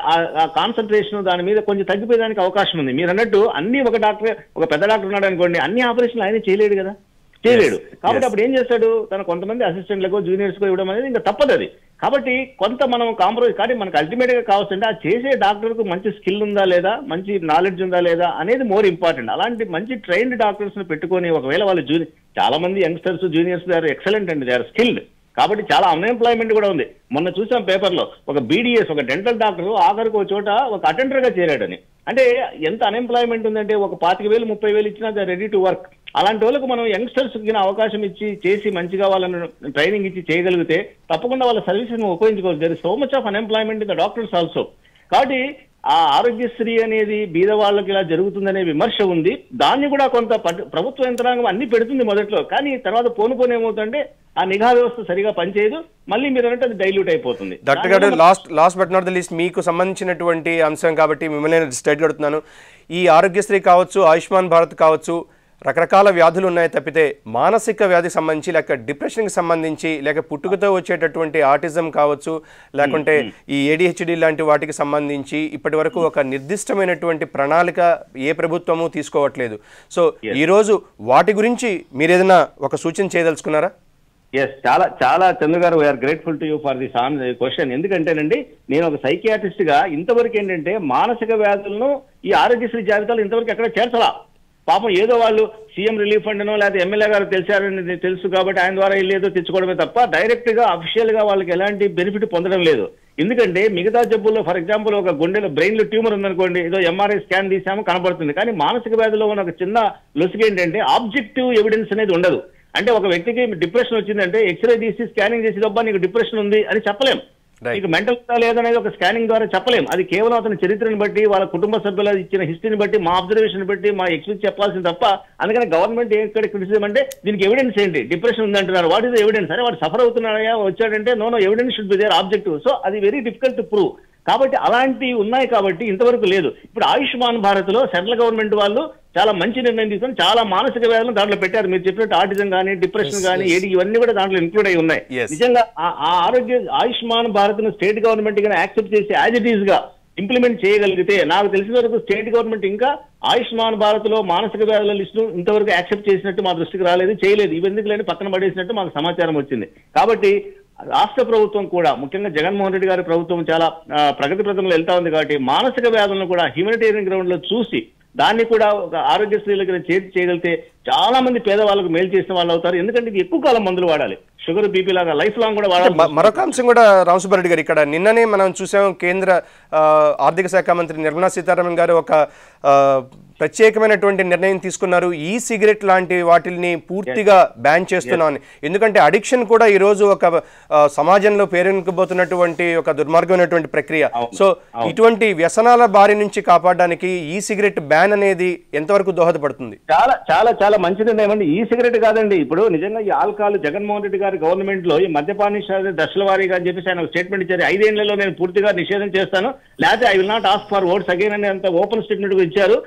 ఆ కాన్సన్ట్రేషన్ దాని మీద కొంచెం తగ్గిపోయేదానికి అవకాశం ఉంది మీరు అన్నట్టు అన్ని ఒక డాక్టర్ ఒక పెద్ద డాక్టర్ ఉన్నాడు అనుకోండి అన్ని ఆపరేషన్లు ఆయన చేయలేడు కదా చేయలేడు కాబట్టి అప్పుడు ఏం చేస్తాడు తన కొంతమంది అసిస్టెంట్లకు జూనియర్స్ కు ఇవ్వడం అనేది ఇంకా తప్పదు అది కాబట్టి కొంత మనం కాంప్రమైజ్ కానీ మనకు అల్టిమేట్ గా కావాల్సింటే ఆ చేసే డాక్టర్ కు మంచి స్కిల్ ఉందా లేదా మంచి నాలెడ్జ్ ఉందా లేదా అనేది మోర్ ఇంపార్టెంట్ అలాంటి మంచి ట్రైన్డ్ డాక్టర్స్ ని పెట్టుకొని ఒకవేళ వాళ్ళు జూని చాలా మంది youngsters juniors they are excellent అండి దే ఆర్ స్కిల్డ్ కాబట్టి చాలా అన్ఎంప్లాయ్మెంట్ కూడా ఉంది మొన్న చూసాం పేపర్లో ఒక బీడీఎస్ ఒక డెంటల్ డాక్టర్ ఆఖరికి ఒక చోట ఒక అటెండర్ గా చేరాడని అంటే ఎంత అన్ఎంప్లాయ్మెంట్ ఉందంటే ఒక పాతిక వేలు ముప్పై వేలు ఇచ్చినా రెడీ టు వర్క్ అలాంటి వాళ్ళకు మనం యంగ్స్టర్స్ కి అవకాశం ఇచ్చి చేసి మంచిగా వాళ్ళని ట్రైనింగ్ ఇచ్చి చేయగలిగితే తప్పకుండా వాళ్ళ సర్వీసెస్ ఉపయోగించుకోవచ్చు there so much of unemployment in the doctors also కాబట్టి ఆ ఆరోగ్యశ్రీ అనేది బీద వాళ్ళకి ఇలా జరుగుతుందనే విమర్శ ఉంది దాన్ని కూడా కొంత పట్- ప్రభుత్వ యంత్రాంగం అన్ని పెడుతుంది మొదట్లో కానీ తర్వాత పోను పోను ఏమవుతుందంటే ఆ నిఘా వ్యవస్థ సరిగా పనిచేయదు మళ్ళీ మీరు అన్నట్టు అది డైల్యూట్ అయిపోతుంది డాక్టర్ గారు last last but not the least మీకు సంబంధించినటువంటి అంశం కాబట్టి మిమ్మల్ని నేను స్టేట్ కడుతున్నాను ఈ ఆరోగ్యశ్రీ కావచ్చు ఆయుష్మాన్ భారత్ కావచ్చు రకరకాల వ్యాధులు ఉన్నాయి తప్పితే మానసిక వ్యాధికి సంబంధించి లేక డిప్రెషన్కి సంబంధించి లేక పుట్టుకతో వచ్చేటటువంటి ఆటిజం కావచ్చు లేకుంటే ఈ ఏడిహెచ్డి లాంటి వాటికి సంబంధించి ఇప్పటి వరకు ఒక నిర్దిష్టమైనటువంటి ప్రణాళిక ఏ ప్రభుత్వము తీసుకోవట్లేదు సో ఈరోజు వాటి గురించి మీరు ఏదైనా ఒక సూచన చేయదలుచుకున్నారా ఎస్ చాలా చాలా చంద్ర గారు we're grateful to you for this on question ఎందుకంటేనండి నేను ఒక సైకియాట్రిస్ట్ గా ఇంతవరకు ఏంటంటే మానసిక వ్యాధులను ఈ ఆరోగ్యశ్రీ జాబితాలో ఇంతవరకు ఎక్కడ చేర్చలా పాపం ఏదో వాళ్ళు సీఎం రిలీఫ్ ఫండ్నో లేకపోతే ఎమ్మెల్యే గారు తెలిసారని తెలుసు కాబట్టి ఆయన ద్వారా వెళ్ళేదో తెచ్చుకోవడమే తప్ప డైరెక్ట్ గా అఫీషియల్ గా వాళ్ళకి ఎలాంటి బెనిఫిట్ పొందడం లేదు ఎందుకంటే మిగతా జబ్బుల్లో ఫర్ ఎగ్జాంపుల్ ఒక గుండెలో బ్రెయిన్ లో ట్యూమర్ ఉందనుకోండి ఏదో ఎంఆర్ఐ స్కాన్ తీసాము కనబడుతుంది కానీ మానసిక వ్యాధిలో ఉన్న ఒక చిన్న లొసుగు ఏంటంటే ఆబ్జెక్టివ్ ఎవిడెన్స్ అనేది ఉండదు అంటే ఒక వ్యక్తికి డిప్రెషన్ వచ్చిందంటే ఎక్స్రే తీసి స్కానింగ్ చేసి తప్ప నీకు డిప్రెషన్ ఉంది అని చెప్పలేం Right. నీకు మెంటల్ లేదనేది ఒక స్కానింగ్ ద్వారా చెప్పలేం అది కేవలం అతని చరిత్రను బట్టి వాళ్ళ కుటుంబ సభ్యుల ఇచ్చిన హిస్టరీని బట్టి మా అబ్జర్వేషన్ బట్టి మా ఎక్స్పీరియన్స్ చెప్పాల్సింది తప్ప అందుకని గవర్నమెంట్ ఎక్కడ క్రిటిసిజం అంటే దీనికి ఎవిడెన్స్ ఏంటి డిప్రెషన్ ఉందంటున్నారు వాట్ ఇస్ ఎవిడెన్స్ అరే వాడు సఫర్ అవుతున్నాడా వచ్చాడంటే no no evidence should be there objective so అది వెరీ డిఫికల్ట్ టు ప్రూవ్ కాబట్టి అలాంటివి ఉన్నాయి కాబట్టి ఇంతవరకు లేదు ఇప్పుడు ఆయుష్మాన్ భారత్ లో సెంట్రల్ గవర్నమెంట్ వాళ్ళు చాలా మంచి నిర్ణయం తీసుకొని చాలా మానసిక వ్యాధులను దాంట్లో పెట్టారు మీరు చెప్పినట్టు ఆటిజం కానీ డిప్రెషన్ కానీ ఏడి ఇవన్నీ కూడా దాంట్లో ఇంక్లూడ్ అయి ఉన్నాయి Yes. నిజంగా ఆ- ఆ ఆరోగ్య ఆయుష్మాన్ భారత్ ను స్టేట్ గవర్నమెంట్ గా యాక్సెప్ట్ చేసి యాజ్ ఇట్ ఈస్ గా ఇంప్లిమెంట్ చేయగలిగితే నాకు తెలిసిన వరకు స్టేట్ గవర్నమెంట్ ఇంకా ఆయుష్మాన్ భారత్ లో మానసిక వ్యాధుల లిస్టు ఇంతవరకు యాక్సెప్ట్ చేసినట్టు మా దృష్టికి రాలేదు చేయలేదు ఇవెందుకు లేని పక్కన పడేసినట్టు మాకు సమాచారం వచ్చింది కాబట్టి రాష్ట్ర ప్రభుత్వం కూడా ముఖ్యంగా జగన్మోహన్ రెడ్డి గారి ప్రభుత్వం చాలా ఆ, ప్రగతి ప్రదంలో వెళ్తా ఉంది కాబట్టి మానసిక వ్యాధులను కూడా హ్యూమనిటేరియన్ గ్రౌండ్ లో చూసి దాన్ని కూడా ఒక ఆరోగ్యశ్రీలకు చేర్చి చేయగలిగితే చాలా మంది పేదవాళ్ళకు మేలు చేసిన వాళ్ళు అవుతారు ఎందుకంటే ఇది ఎక్కువ కాలం మందులు వాడాలి షుగర్ బీపీ లాగా లైఫ్ లాంగ్ కూడా వాడాలి మ- మరొక అంశం కూడా రామసుబ్బారెడ్డి గారు ఇక్కడ నిన్ననే మనం చూసాం కేంద్ర ఆ, ఆర్థిక శాఖ మంత్రి నిర్మలా సీతారామన్ గారు ఒక ఆ, ప్రత్యేకమైనటువంటి నిర్ణయం తీసుకున్నారు ఈ సిగరెట్ లాంటి వాటిని పూర్తిగా బ్యాన్ చేస్తున్నామని ఎందుకంటే అడిక్షన్ కూడా ఈ రోజు ఒక ఆ, సమాజంలో పేరుకుపోతున్నటువంటి ఒక దుర్మార్గమైనటువంటి ప్రక్రియ సో ఇటువంటి వ్యసనాల బారి నుంచి కాపాడడానికి ఈ సిగరెట్ బ్యాన్ అనేది ఎంతవరకు దోహదపడుతుంది చాలా చాలా చాలా మంచి నిర్ణయం అండి ఈ సిగరెట్ కాదండి ఇప్పుడు నిజంగా ఈ ఆల్కహాల్ జగన్మోహన్ రెడ్డి గారి గవర్నమెంట్ లో ఈ మద్యపాన నిషేధ దశల వారీగా అని చెప్పేసి ఆయన స్టేట్మెంట్ ఇచ్చారు ఐదేళ్లలో నేను పూర్తిగా నిషేధం చేస్తాను లేకపోతే I will not ask for votes again అని అంత ఓపెన్ స్టేట్మెంట్ ఇచ్చారు దాని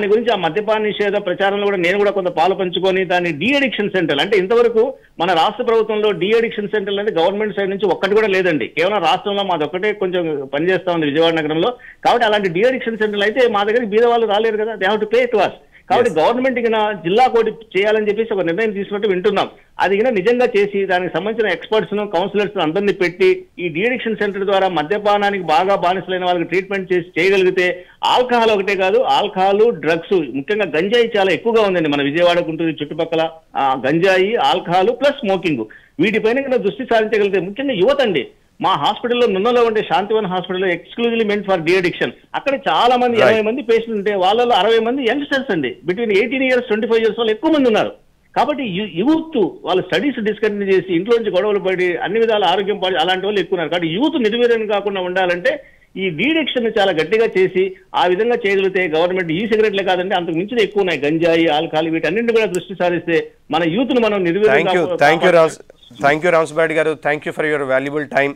దాని గురించి ఆ మద్యపాన నిషేధ ప్రచారంలో కూడా నేను కూడా కొంత పాలు పంచుకొని దాన్ని డి అడిక్షన్ సెంటర్ అంటే ఇంతవరకు మన రాష్ట్ర ప్రభుత్వంలో డి అడిక్షన్ సెంటర్ అనేది గవర్నమెంట్ సైడ్ నుంచి ఒక్కటి కూడా లేదండి కేవలం రాష్ట్రంలో మాది ఒక్కటే కొంచెం పనిచేస్తా ఉంది విజయవాడ నగరంలో కాబట్టి అలాంటి డి అడిక్షన్ సెంటర్లు అయితే మా దగ్గరికి బీద వాళ్ళు రాలేరు కదా they have to pay to us కాబట్టి గవర్నమెంట్ కింద జిల్లా కోటి చేయాలని చెప్పేసి ఒక నిర్ణయం తీసుకున్నట్టు వింటున్నాం అది కింద నిజంగా చేసి దానికి సంబంధించిన ఎక్స్పర్ట్స్ ను కౌన్సిలర్స్ అందరినీ పెట్టి ఈ డిఎడిక్షన్ సెంటర్ ద్వారా మద్యపానానికి బాగా బానిసలైన వాళ్ళకి ట్రీట్మెంట్ చేసి చేయగలిగితే ఆల్కహాల్ ఒకటే కాదు ఆల్కహాల్ డ్రగ్స్ ముఖ్యంగా గంజాయి చాలా ఎక్కువగా ఉందండి మన విజయవాడ గుంటూరు చుట్టుపక్కల ఆ, గంజాయి ఆల్కహాల్ ప్లస్ స్మోకింగ్ వీటిపైన కింద దృష్టి సారించగలిగితే ముఖ్యంగా యువత అండి మా హాస్పిటల్లో నున్నలో ఉండే శాంతివన్ హాస్పిటల్లో exclusively meant for de addiction అక్కడ చాలా మంది Right. ఇరవై మంది పేషెంట్ ఉంటే వాళ్ళలో అరవై మంది యంగ్స్టర్స్ అండి between eighteen years twenty five years వాళ్ళు ఎక్కువ మంది ఉన్నారు కాబట్టి యూత్ వాళ్ళు స్టడీస్ డిస్కంటిన్యూ చేసి ఇంట్లో నుంచి గొడవలు పడి అన్ని విధాల ఆరోగ్యం పడి అలాంటి వాళ్ళు ఎక్కువ ఉన్నారు కాబట్టి యూత్ నిర్వీర్యం కాకుండా ఉండాలంటే ఈ డీడెక్షన్ చాలా గట్టిగా చేసి ఆ విధంగా చేయగలిగితే గవర్నమెంట్ ఈ సిగరెట్లే కాదండి అంతకు మించిన ఎక్కువ ఉన్నాయి గంజాయి ఆల్కహాల్ వీటన్నింటి కూడా దృష్టి సారిస్తే మన యూత్ ను మనం నిర్వీర్యం థ్యాంక్ యూ కాకుండా థ్యాంక్ యూ రామ్స్ థ్యాంక్ యూ రామ్స్బాడ్ గారు thank you for your valuable time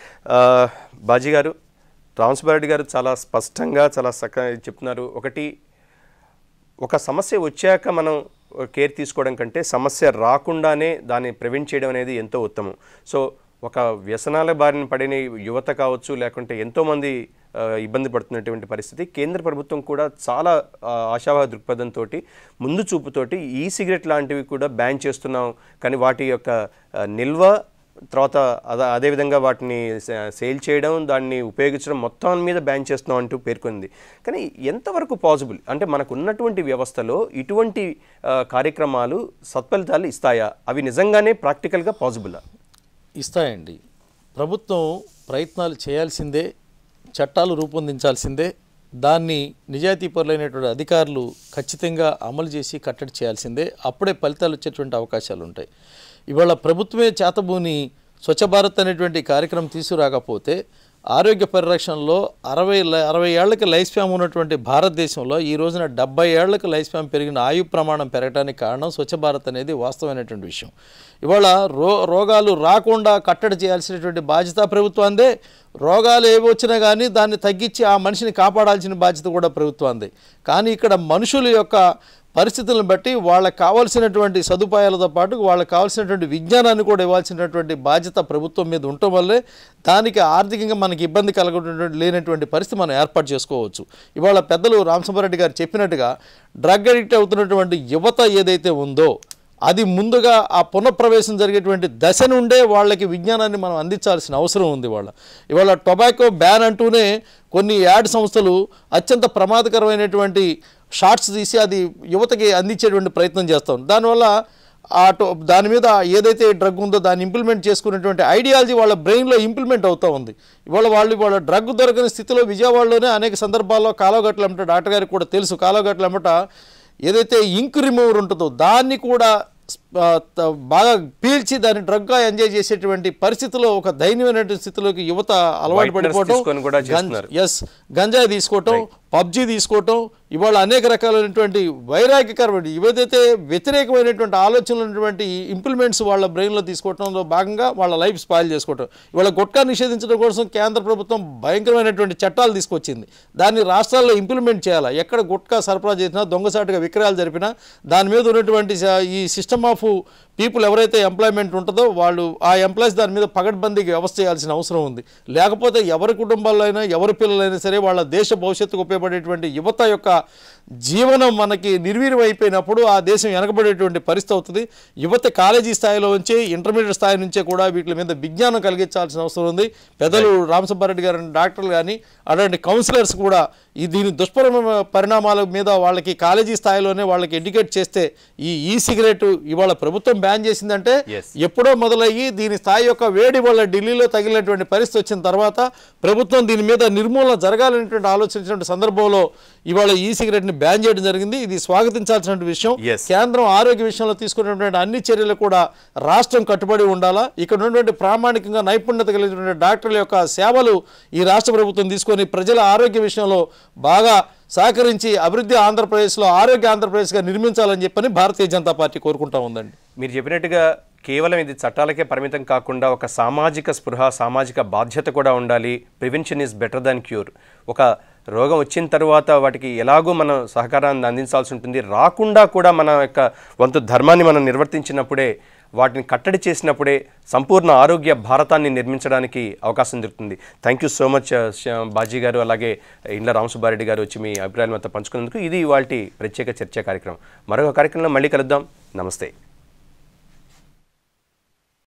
Baji గారు రామ్స్బాడ్ గారు చాలా స్పష్టంగా చాలా చక్కగా చెప్తున్నారు ఒకటి ఒక సమస్య వచ్చాక మనం కేర్ తీసుకోవడం కంటే సమస్య రాకుండానే దాన్ని ప్రివెంట్ చేయడం అనేది ఎంతో ఉత్తమం సో ఒక వ్యసనాల బారిన పడిన యువత కావచ్చు లేకుంటే ఎంతోమంది ఆ, ఇబ్బంది పడుతున్నటువంటి పరిస్థితి కేంద్ర ప్రభుత్వం కూడా చాలా ఆ, ఆశావాద దృక్పథంతో ముందు చూపుతోటి ఈ సిగరెట్ లాంటివి కూడా బ్యాన్ చేస్తున్నాం కానీ వాటి యొక్క ఆ, నిల్వ తర్వాత అద అదేవిధంగా వాటిని సే- సేల్ చేయడం దాన్ని ఉపయోగించడం మొత్తం మీద బ్యాన్ చేస్తున్నాం అంటూ పేర్కొంది కానీ ఎంతవరకు పాసిబుల్ అంటే మనకు ఉన్నటువంటి వ్యవస్థలో ఇటువంటి ఆ, కార్యక్రమాలు సత్ఫలితాలు ఇస్తాయా అవి నిజంగానే ప్రాక్టికల్గా పాసిబులా ఇస్తాయండి ప్రభుత్వం ప్రయత్నాలు చేయాల్సిందే చట్టాలు రూపొందించాల్సిందే దాన్ని నిజాయితీపరులైనటువంటి అధికారులు ఖచ్చితంగా అమలు చేసి కట్టడి చేయాల్సిందే అప్పుడే ఫలితాలు వచ్చేటువంటి అవకాశాలు ఉంటాయి ఇవాళ ప్రభుత్వమే చేతబూని స్వచ్ఛ భారత్ అనేటువంటి కార్యక్రమం తీసుకురాకపోతే ఆరోగ్య పరిరక్షణలో అరవై ల- అరవై ఏళ్లకి లైఫ్ స్పామ్ ఉన్నటువంటి భారతదేశంలో ఈ రోజున డెబ్బై ఏళ్లకు లైఫ్ స్పామ్ పెరిగిన ఆయు ప్రమాణం పెరగడానికి కారణం స్వచ్ఛ భారత్ అనేది వాస్తవమైనటువంటి విషయం ఇవాళ రో రోగాలు రాకుండా కట్టడి చేయాల్సినటువంటి బాధ్యత ప్రభుత్వాందే రోగాలు ఏవి వచ్చినా కానీ దాన్ని తగ్గించి ఆ మనిషిని కాపాడాల్సిన బాధ్యత కూడా ప్రభుత్వాందే కానీ ఇక్కడ మనుషుల యొక్క పరిస్థితులను బట్టి వాళ్ళకి కావాల్సినటువంటి సదుపాయాలతో పాటు వాళ్ళకి కావాల్సినటువంటి విజ్ఞానాన్ని కూడా ఇవ్వాల్సినటువంటి బాధ్యత ప్రభుత్వం మీద ఉండటం వల్లే దానికి ఆర్థికంగా మనకి ఇబ్బంది కలగటువంటి లేనటువంటి పరిస్థితి మనం ఏర్పాటు చేసుకోవచ్చు ఇవాళ పెద్దలు రామసుబ్బారెడ్డి గారు చెప్పినట్టుగా డ్రగ్ అడిక్ట్ అవుతున్నటువంటి యువత ఏదైతే ఉందో అది ముందుగా ఆ పునఃప్రవేశం జరిగేటువంటి దశ నుండే వాళ్ళకి విజ్ఞానాన్ని మనం అందించాల్సిన అవసరం ఉంది వాళ్ళ ఇవాళ టొబాకో బ్యాన్ అంటూనే కొన్ని యాడ్ సంస్థలు అత్యంత ప్రమాదకరమైనటువంటి షార్ట్స్ తీసి అది యువతకి అందించేటువంటి ప్రయత్నం చేస్తాం దానివల్ల ఆ టో దాని మీద ఏదైతే డ్రగ్ ఉందో దాన్ని ఇంప్లిమెంట్ చేసుకునేటువంటి ఐడియాలజీ వాళ్ళ బ్రెయిన్లో ఇంప్లిమెంట్ అవుతూ ఉంది ఇవాళ వాళ్ళు వాళ్ళ డ్రగ్ దొరకని స్థితిలో విజయవాడలోనే అనేక సందర్భాల్లో కాలువగట్ల ఎమ్మట డాక్టర్ గారికి కూడా తెలుసు కాలువగట్ల ఎమ్మట ఏదైతే ఇంక్ రిమూవర్ ఉంటుందో దాన్ని కూడా ఆ, త- బాగా పీల్చి దాన్ని డ్రగ్గా ఎంజాయ్ చేసేటువంటి పరిస్థితిలో ఒక దైన్యమైనటువంటి స్థితిలోకి యువత అలవాటు Whiteness పడిపోవటం తీసుకొని కూడా చేస్తున్నారు. ఎస్ గంజాయి తీసుకోవటం పబ్జీ తీసుకోవటం ఇవాళ అనేక రకాలైనటువంటి వైరాగ్యకరమైన ఏదైతే వ్యతిరేకమైనటువంటి ఆలోచనలు ఉన్నటువంటి ఇంప్లిమెంట్స్ వాళ్ళ బ్రెయిన్లో తీసుకోవడంలో భాగంగా వాళ్ళ లైఫ్ స్పాయిల్ చేసుకోవటం ఇవాళ గుట్కా నిషేధించడం కోసం కేంద్ర ప్రభుత్వం భయంకరమైనటువంటి చట్టాలు తీసుకొచ్చింది దాన్ని రాష్ట్రాల్లో ఇంప్లిమెంట్ చేయాలి ఎక్కడ గుట్కా సరఫరా చేసినా దొంగసాటుగా విక్రయాలు జరిపినా దాని మీద ఉన్నటువంటి స- ఈ సిస్టమ్ ఆఫ్ పీపుల్ ఎవరైతే ఎంప్లాయ్మెంట్ ఉంటుందో వాళ్ళు ఆ ఎంప్లాయీస్ దాని మీద పగడ్బందీకి వ్యవస్థ చేయాల్సిన అవసరం ఉంది లేకపోతే ఎవరి కుటుంబాల్లో అయినా ఎవరి పిల్లలైనా సరే వాళ్ళ దేశ భవిష్యత్తుకు ఉపయోగపడేటువంటి యువత యొక్క జీవనం మనకి నిర్వీర్యం అయిపోయినప్పుడు ఆ దేశం వెనకబడేటువంటి పరిస్థితి అవుతుంది యువత కాలేజీ స్థాయిలో నుంచి ఇంటర్మీడియట్ స్థాయి నుంచే కూడా వీటి మీద విజ్ఞానం కలిగించాల్సిన అవసరం ఉంది పెద్దలు రామసుబ్బారెడ్డి గారు డాక్టర్లు కానీ అటువంటి కౌన్సిలర్స్ కూడా ఈ దీని దుష్పరిణ పరిణామాల మీద వాళ్ళకి కాలేజీ స్థాయిలోనే వాళ్ళకి ఎడ్యుకేట్ చేస్తే ఈ ఈ సిగరెట్ ఇవాళ ప్రభుత్వం బ్యాన్ చేసిందంటే Yes. ఎప్పుడో మొదలయ్యి దీని స్థాయి యొక్క వేడి వల్ల ఢిల్లీలో తగిలినటువంటి పరిస్థితి వచ్చిన తర్వాత ప్రభుత్వం దీని మీద నిర్మూలన జరగాలనేటువంటి ఆలోచించినటువంటి సందర్భంలో ఇవాళ ఈ సిగరెట్ని బ్యాన్ చేయడం జరిగింది ఇది స్వాగతించాల్సిన విషయం Yes. కేంద్రం ఆరోగ్య విషయంలో తీసుకున్నటువంటి అన్ని చర్యలు కూడా రాష్ట్రం కట్టుబడి ఉండాలా ఇక్కడ ఉన్నటువంటి ప్రామాణికంగా నైపుణ్యత కలిగినటువంటి డాక్టర్ల యొక్క సేవలు ఈ రాష్ట్ర ప్రభుత్వం తీసుకొని ప్రజల ఆరోగ్య విషయంలో బాగా సహకరించి అభివృద్ధి ఆంధ్రప్రదేశ్లో ఆరోగ్య ఆంధ్రప్రదేశ్గా నిర్మించాలని చెప్పని భారతీయ జనతా పార్టీ కోరుకుంటా ఉందండి మీరు చెప్పినట్టుగా కేవలం ఇది చట్టాలకే పరిమితం కాకుండా ఒక సామాజిక స్పృహ సామాజిక బాధ్యత కూడా ఉండాలి prevention is better than cure ఒక రోగం వచ్చిన తర్వాత వాటికి ఎలాగో మనం సహకారాన్ని అందించాల్సి ఉంటుంది రాకుండా కూడా మన యొక్క వంతు ధర్మాన్ని మనం నిర్వర్తించినప్పుడే వాటిని కట్టడి చేసినప్పుడే సంపూర్ణ ఆరోగ్య భారతాన్ని నిర్మించడానికి అవకాశం దొరుకుతుంది thank you so much Baji గారు అలాగే ఇండ్ల రామసుబ్బారెడ్డి గారు వచ్చి మీ అభిప్రాయాలు మొత్తం పంచుకున్నందుకు ఇది ఇవాళ ప్రత్యేక చర్చా కార్యక్రమం మరొక కార్యక్రమంలో మళ్ళీ కలుద్దాం నమస్తే